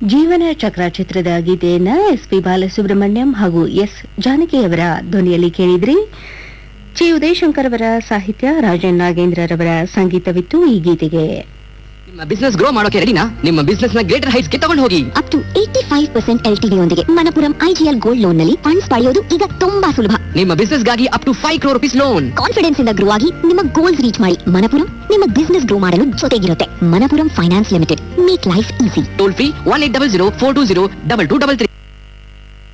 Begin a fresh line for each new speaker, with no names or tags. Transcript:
ಜೀವನ ಚಕ್ರ ಚಿತ್ರದ ಗೀತೆಯನ್ನ ಎಸ್ ಪಿ ಬಾಲಸುಬ್ರಹ್ಮಣ್ಯಂ ಹಾಗೂ ಎಸ್ ಜಾನಕಿಯವರ ಧ್ವನಿಯಲ್ಲಿ ಕೇಳಿದ್ರಿ ಚಿ ಉದಯಶಂಕರ್ ಅವರ ಸಾಹಿತ್ಯ ರಾಜನ್ ನಾಗೇಂದ್ರರವರ ಸಂಗೀತವಿತ್ತು ಈ ಗೀತೆಗೆ
ನಿಮ್ಮ ಬಿಸ್ನೆಸ್ ಗ್ರೋ ಮಾಡೋಕೆ ರೆಡಿನಾ ನಿಮ್ಮ ಬಿಸ್ನೆಸ್ ನ ಗ್ರೇಟರ್ ಹೈಟ್ಸ್ ಗೆ ತಗೊಂಡು ಹೋಗಿ
up to eighty five percent L ಯೊಂದಿಗೆ ಮಣಪುರಂ ಐಜಿಎಲ್ ಗೋಲ್ಡ್ ಲೋನ್ ನಲ್ಲಿ ಫಂಡ್ಸ್ ಪಡೆಯೋದು ಈಗ ತುಂಬಾ ಸುಲಭ
ನಿಮ್ಮ ಬಿಸ್ನೆಸ್ ಗಾಗಿ up to five crore rupees loan
confidence ಇಂದ ಗ್ರೋ ಆಗಿ ನಿಮ್ಮ ಗೋಲ್ಸ್ ರೀಚ್ ಮಾಡಿ ಮಣಪುರಂ ನಿಮ್ಮ ಬಿಸ್ನೆಸ್ ಗ್ರೋ ಮಾಡಲು ಜೊತೆಗಿರುತ್ತೆ Manappuram finance limited make life easy
toll free one eight double zero four two zero double two double three